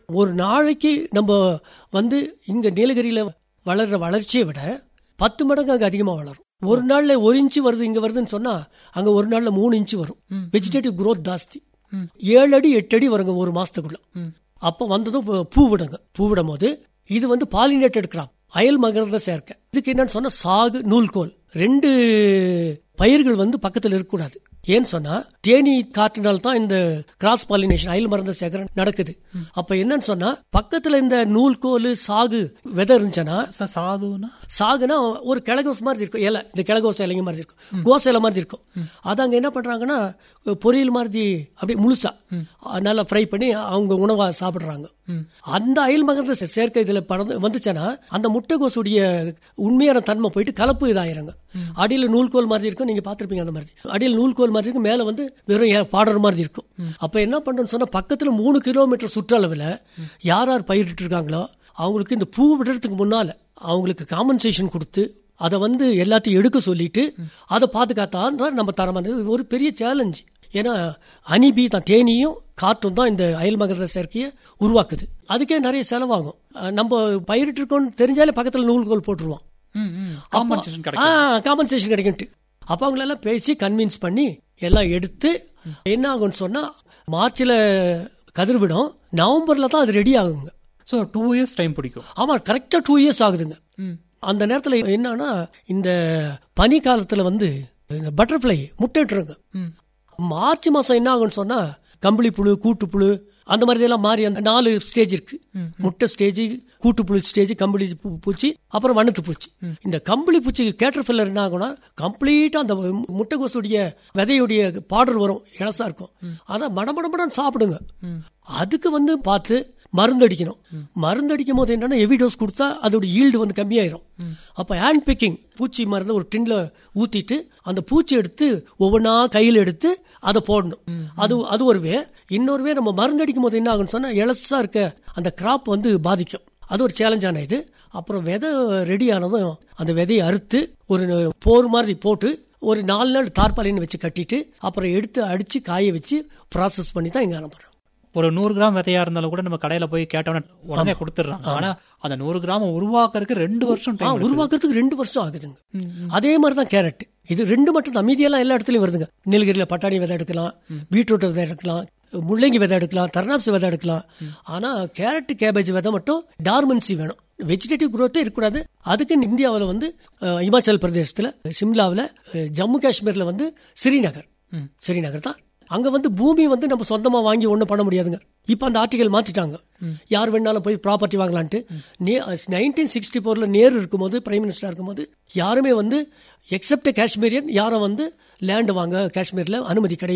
ஒரு நாளைக்கு நம்ம வந்து இங்க நீலகிரியில வளர்ற வளர்ச்சியை விட பத்து மடங்கு அங்க அதிகமா வளரும் ஒரு நாள்ல ஒரு இன்ச்சு வருது இங்க வருதுன்னு சொன்னா அங்க ஒரு நாள்ல மூணு இன்ச்சு வரும் வெஜிடேட்டிவ் growth ஜாஸ்தி ஏழு அடி எட்டு அடி வருங்க ஒரு மாசத்துக்குள்ள அப்ப வந்ததும் பூ- பூ விடுங்க பூ விடும் போது இது வந்து பாலினேட்டட் கிராப் அயல் மகரந்த சேர்க்கை இதுக்கு என்னன்னு சொன்னா சாகு நூல்கோல் ரெண்டு பயிர்கள் வந்து பக்கத்துல இருக்கக்கூடாது ஏன்னு சொன்னா தேனி காற்றுனால தான் இந்த கிராஸ் பாலினேஷன் அயல் மருந்த சேகரம் நடக்குது அப்ப என்னன்னு சொன்னா பக்கத்துல இந்த நூல்கோல் சாகு விதை இருந்துச்சுன்னா சார் சாதுன்னா சாகுனா ஒரு கிழகோஸ் மாதிரி இருக்கும் இலை இந்த கிழகோஸ் இலைங்க மாதிரி இருக்கும் கோஸ் இலை மாதிரி இருக்கும் அது அங்க என்ன பண்றாங்கன்னா பொரியல் மாதிரி அப்படியே முழுசா நல்லா ஃப்ரை பண்ணி அவங்க உணவா சாப்பிடுறாங்க அந்த அயல் மகரந்த சே- சேர்க்கை இதுல பறந்து வந்துச்சுன்னா அந்த முட்டைகோசுடைய உண்மையான தன்மை போயிட்டு கலப்பு இதாயிருங்க அடியில நூல்கோல் மாதிரி இருக்கும் நீங்க பார்த்திருப்பீங்க அந்த மாதிரி அடியில் நூல்கோல் மாதிரி இருக்கும் மேல வந்து வெறும் ஏ- பாடர் மாதிரி இருக்கும் அப்ப என்ன பண்றோம்னு சொன்னா பக்கத்துல மூணு கிலோமீட்டர் சுற்றளவுல யார் யார் பயிரிட்டு இருக்காங்களோ அவங்களுக்கு இந்த பூ விடுறதுக்கு முன்னால அவங்களுக்கு காம்பன்சேஷன் கொடுத்து அதை வந்து எல்லாத்தையும் எடுக்க சொல்லிட்டு அதை பாதுகாத்தான் தான் நம்ம தரமான இது ஒரு பெரிய சேலஞ்சு ஏன்னா அனிபி தான் தேனியும் காற்றும் தான் இந்த அயல் மகர சேர்க்கையை உருவாக்குது அதுக்கே நிறைய செலவாகும் அஹ் நம்ம பயிரிட்டு இருக்கோம்னு தெரிஞ்சாலே பக்கத்துல நூல்கோல் போட்டுருவோம் காம்பன்சேஷன் கிடைக்கும் ஆ காம்பன்சேஷன் கிடைக்கும்ட்டு அப்போ அவங்களெல்லாம் பேசி கன்வின்ஸ் பண்ணி எல்லாம் எடுத்து என்ன ஆகும்னு சொன்னா மார்ச்ல கதிர்விடும் நவம்பர்ல தான் அது ரெடி ஆகுங்க ஸோ டூ இயர்ஸ் டைம் பிடிக்கும் ஆமா கரெக்டா டூ இயர்ஸ் ஆகுதுங்க அந்த நேரத்துல என்னன்னா இந்த பனி காலத்துல வந்து இந்த பட்டர்ஃப்ளை முட்டைட்டுருங்க மார்ச் மாசம் என்ன ஆகும்னு சொன்னா கம்பளி புழு கூட்டுப்புழு அந்த மாதிரி எல்லாம் மாறி அந்த நாலு ஸ்டேஜ் இருக்கு முட்டை ஸ்டேஜ் கூட்டுப்புழு ஸ்டேஜ் கம்பளி பூ- பூச்சி அப்புறம் வண்ணத்து பூச்சி இந்த கம்பளி பூச்சி கேட்டர்ஃபில்லர் என்ன ஆகும்னா கம்ப்ளீட்டா அந்த முட்டைகோசுடைய விதையுடைய பாடர் வரும் இலசா இருக்கும் அதை மடமடமடன்னு சாப்பிடுங்க அதுக்கு வந்து பார்த்து மருந்து அடிக்கணும் மருந்து அடிக்கும் போது என்னன்னா ஹெவி டோஸ் கொடுத்தா அதோட ஈல்டு வந்து கம்மியாயிரும் அப்ப ஹேண்ட் பிக்கிங் பூச்சி மருந்து ஒரு டின்ல ஊத்திட்டு அந்த பூச்சி எடுத்து ஒவ்வொன்றா கையில் எடுத்து அதை போடணும் அது அது ஒரு வே இன்னொரு வே நம்ம மருந்து அடிக்கும் போது என்ன ஆகும்னு சொன்னா இலசா இருக்க அந்த கிராப் வந்து பாதிக்கும் அது ஒரு சேலஞ்சான இது அப்புறம் விதை ரெடி ஆனதும் அந்த விதையை அறுத்து ஒரு போர் மாதிரி போட்டு ஒரு நாலு நாள் தார்பாலின் வச்சு கட்டிட்டு அப்புறம் எடுத்து அடிச்சு காய வச்சு ப்ராசஸ் பண்ணி தான் இங்க அனுப்புறோம் ஒரு நூறு கிராம் விதையா இருந்தாலும் கூட நம்ம கடையில போய் கேட்டோம்னா உடனே கொடுத்துட்றாங்க ஆனா அந்த நூறு கிராம் உருவாக்குறதுக்கு ரெண்டு வருஷம் ஆ, டைம் உருவாக்குறதுக்கு ரெண்டு வருஷம் ஆகுதுங்க அதே மாதிரி தான் கேரட் இது ரெண்டு மட்டும் தான் மீதியெல்லாம் எல்லா இடத்துலயும் வருதுங்க நீலகிரியில பட்டாணி விதை எடுக்கலாம் பீட்ரூட் விதை எடுக்கலாம் முள்ளங்கி விதை எடுக்கலாம் தர்னாப்ஸ் விதை எடுக்கலாம் ஆனா கேரட் கேபேஜ் விதை மட்டும் டார்மன்சி வேணும் வெஜிடேட்டிவ் growth இருக்கக்கூடாது அதுக்கு இந்தியாவில் வந்து அஹ், இமாச்சல் பிரதேசத்துல சிம்லாவில் அஹ், ஜம்மு காஷ்மீர்ல வந்து ஸ்ரீநகர் ஸ்ரீநகர் தான் அங்க வந்து பூமி வந்து நம்ம சொந்தமா வாங்கி ஒண்ணும் பண்ண முடியாதுங்க இப்ப அந்த ஆர்டிகல் மாத்திட்டாங்க யார் வேணாலும் போய் ப்ராப்பர்ட்டி வாங்கலான்ட்டு நைன்டீன் சிக்ஸ்டி ஃபோர்ல நேரு இருக்கும்போது பிரைம் மினிஸ்டர் இருக்கும்போது யாருமே வந்து எக்ஸப்ட் காஷ்மீரியன் யாரும் வந்து லேண்ட் வாங்க காஷ்மீர்ல அனுமதி கிடையாது